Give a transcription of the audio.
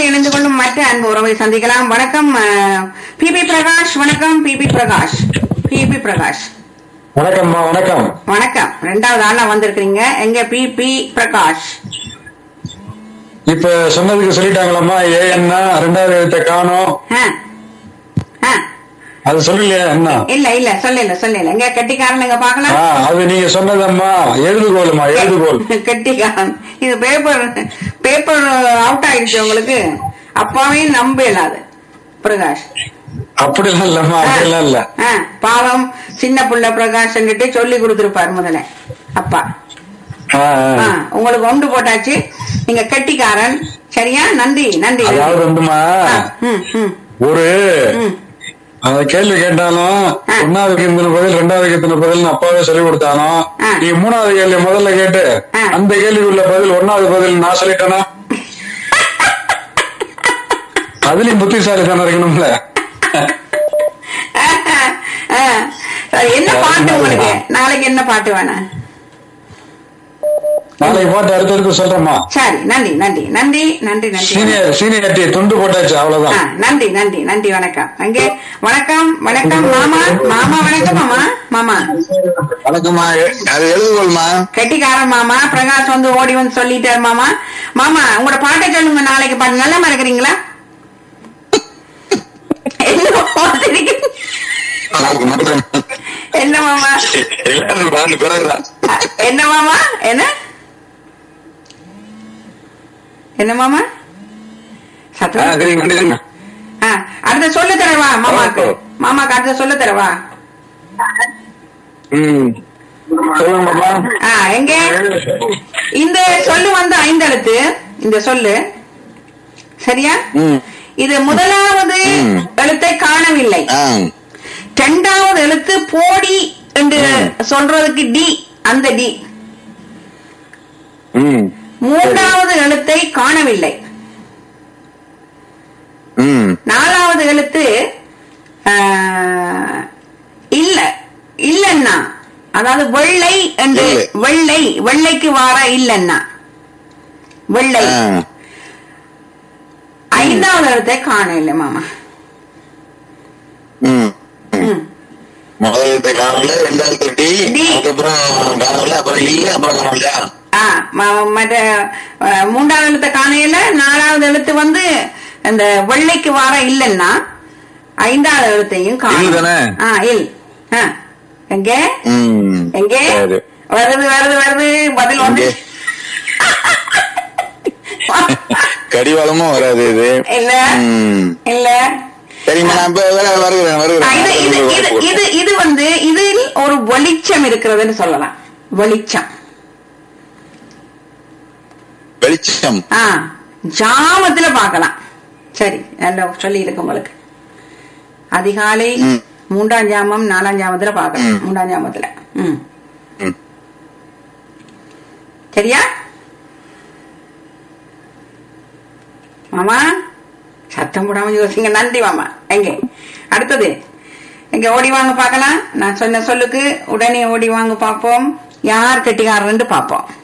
இணைந்து கொள்ளும் மற்ற அன்பு உறவை சந்திக்கலாம் வணக்கம் பி பி பிரகாஷ் வணக்கம் P P Prakash P P Prakash வணக்கம்மா வணக்கம் வணக்கம் ரெண்டாவது ஆளா வந்திருக்கிறீங்க எங்க பி பி பிரகாஷ் இப்ப சொன்னதுக்கு சொல்லிட்டாங்களாம்மா ஏ என்ன ரெண்டாவது எழுத்த காணோம் ஆ. ஆ. அது சொல்லலையா என்ன இல்ல இல்ல சொல்லல சொல்லல எங்க கெட்டிக்காரன் எங்க ஆ, பாக்கலாம் அது நீங்க சொன்னதம்மா எழுதுகோலுமா எழுதுகோல் கெட்டிக்காரன் இது பேப்பர் பேப்பர் அவுட் ஆயிடுச்சு உங்களுக்கு அப்பாவே நம்ப இயலாது பிரகாஷ் அப்படிலாம் இல்லம்மா அப்படிலாம் இல்ல ஆ, பாவம் சின்ன புள்ள பிரகாஷ் சொல்லி கொடுத்திருப்பார் முதல்ல அப்பா ஆ, ஆ. ஆ, உங்களுக்கு ஒன்று போட்டாச்சு நீங்க கெட்டிக்காரன் சரியா நன்றி நன்றி அதாவது வந்துமா ஆ, ம், ம், ஒரு ம். அந்த கேள்வி கேட்டாலும் ஆ. ஒன்னாவதுக்கு இத்தனை பதில் ரெண்டாவதுக்கு இத்தனை பதில் அப்பாவே சொல்லி கொடுத்தானோ ஆ. நீ மூணாவது கேள்வி முதல்ல கேட்டு ஆ. அந்த கேள்விக்குள்ள பதில் ஒன்னாவது பதில் நான் சொல்லிட்டேனா அதுலயும் புத்திசாலி தானே இருக்கணும்ல ஆ, சரி, என்ன பாட்டு உங்களுக்கு நாளைக்கு என்ன பாட்டு வேணாம் நாளைக்கு பாட்டு அடுத்தடுத்து சொல்றேம்மா சரி நன்றி நன்றி நன்றி நன்றி நன்றி சீனியர் சீனியர்ட்டி துண்டு போட்டாச்சு ஆ, அவ்வளவுதான் நன்றி நன்றி நன்றி வணக்கம் அங்கே வணக்கம் வணக்கம் மாமா மாமா வணக்கம் மாமா மாமா வணக்கம்மா அது எழுதுகோள்மா கெட்டிக்காரன் மாமா பிரகாஷ் வந்து ஓடி வந்து சொல்லிட்டாரு மாமா மாமா உங்களோட பாட்டை சொல்லுங்க நாளைக்கு பாட்டு நல்லா இருக்கிறீங்களா என்ன மாமா சிரிக்கிறீங்க? என்ன மாமா எல்லாரும் பாட்டு பிறகுதான் என்ன மாமா என்ன என்ன மாமா ஆ, சத்தம் சரிங்க நன்றிங்க. ஆ, அடுத்த சொல்ல தரவா மாமாக்கு மாமாக்கு அடுத்த சொல்ல தரவா ம் சொல்லுங்க பாப்பா ஆ எங்க இந்த சொல்லு வந்து ஐந்தெழுத்து இந்த சொல்லு சரியா ம் இது முதலாவது ம். எழுத்தை காணவில்லை ஆ இரண்டாவது எழுத்து போடி என்று சொல்றதுக்கு டி அந்த டி ம் மூன்றாவது எழுத்தை காணவில்லை ம் நாலாவது எழுத்து ஆ, இல்ல இல்லன்னா அதாவது வெள்ளை என்று இல்லை. வெள்ளை வெள்ளைக்கு வார இல்லன்னா வெள்ளை ஆ ஐந்தாவது எழுத்தை காண இல்லை மாமா ம் ம். முதலத்தை காணல ரெண்டாவது டி டி. அதுக்கப்புறம் காணல அப்புறம் இல்ல அப்புறம் காணலையா ஆ, ம- மற்ற ஆ, மூன்றாவது எழுத்தை காணையில நாலாவது எழுத்து வந்து அந்த வெள்ளைக்கு வார இல்லைன்னா ஐந்தாவது எழுத்தையும் இல் தானே? காணும் ஆ இல் ஆ. எங்க ம் எங்க சரி. வருது வருது வருது பதில் வந்து இங்கே. கடிவாளமும் வராது இது இல்ல ம் இல்ல சரிம்மா நான் இப்ப வர- வருகிறேன் ஆ, வருகிறேன் இது இது இது இது இது வந்து இதில் ஒரு வெளிச்சம் இருக்கிறதுன்னு சொல்லலாம் வெளிச்சம் வெளிச்சம் ஆ ஜாமத்துல பார்க்கலாம் சரி நல்ல சொல்லி இருக்கு உங்களுக்கு அதிகாலை ம். மூன்றாம் ஜாமம் நாலாம் ஜாமத்துல பார்க்கலாம் ம். மூன்றாம் ஜாமத்துல ம் ம். சரியா மாமா சத்தம் போடாம யோசிங்க நன்றி மாமா எங்க அடுத்தது எங்க ஓடி வாங்க பார்க்கலாம் நான் சொன்ன சொல்லுக்கு உடனே ஓடி வாங்க பார்ப்போம் யார் கெட்டிக்காரன்னு பார்ப்போம்